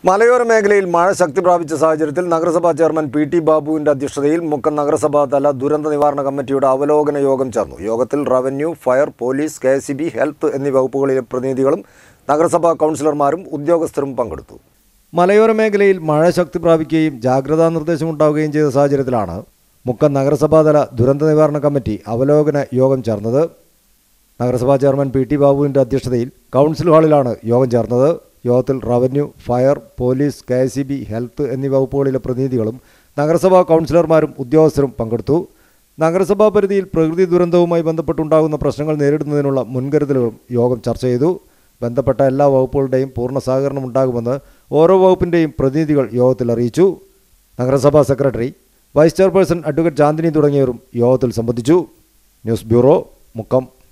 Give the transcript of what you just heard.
മലയോര മേഖലയിൽ മഴ ശക്തി പ്രാപിച്ച സാഹചര്യത്തിൽ നഗരസഭാ ചെയർമാൻ പി ടി ബാബുവിന്റെ അധ്യക്ഷതയിൽ മുക്കം നഗരസഭാ തല ദുരന്ത നിവാരണ കമ്മിറ്റിയുടെ അവലോകന യോഗം ചേർന്നു യോഗത്തിൽ revenue fire police K health എന്നീ വകുപ്പുകളിലെ പ്രതിനിധികളും നഗരസഭാ കൗൺസിലർമാരും ഉദ്യോഗസ്ഥരും പങ്കെടുത്തു മലയോര മേഖലയിൽ മഴ ശക്തി പ്രാപിക്കുകയും ജാഗ്രതാ നിർദ്ദേശമുണ്ടാവുകയും ചെയ്ത സാഹചര്യത്തിലാണ് മുക്കം നഗരസഭാതല ദുരന്ത നിവാരണ കമ്മിറ്റി അവലോകന യോഗം ചേർന്നത് നഗരസഭാ ചെയർമാൻ പി ടി ബാബുവിൻ്റെ അധ്യക്ഷതയിൽ കൗൺസിൽ ഹാളിലാണ് യോഗം ചേർന്നത് യോഗത്തിൽ revenue fire police K S B health എന്നീ വകുപ്പുകളിലെ പ്രതിനിധികളും നഗരസഭാ കൗൺസിലർമാരും ഉദ്യോഗസ്ഥരും പങ്കെടുത്തു നഗരസഭാ പരിധിയിൽ പ്രകൃതി ദുരന്തവുമായി ബന്ധപ്പെട്ടുണ്ടാകുന്ന പ്രശ്നങ്ങൾ നേരിടുന്നതിനുള്ള മുൻകരുതലുകളും യോഗം ചർച്ച ചെയ്തു ബന്ധപ്പെട്ട എല്ലാ വകുപ്പുകളുടെയും പൂർണ്ണ സഹകരണം ഉണ്ടാകുമെന്ന് ഓരോ വകുപ്പിൻ്റെയും പ്രതിനിധികൾ യോഗത്തിൽ അറിയിച്ചു നഗരസഭാ secretary vice chairperson advocate Chandini തുടങ്ങിയവരും യോഗത്തിൽ സംബന്ധിച്ചു ന്യൂസ് ബ്യൂറോ മുക്കം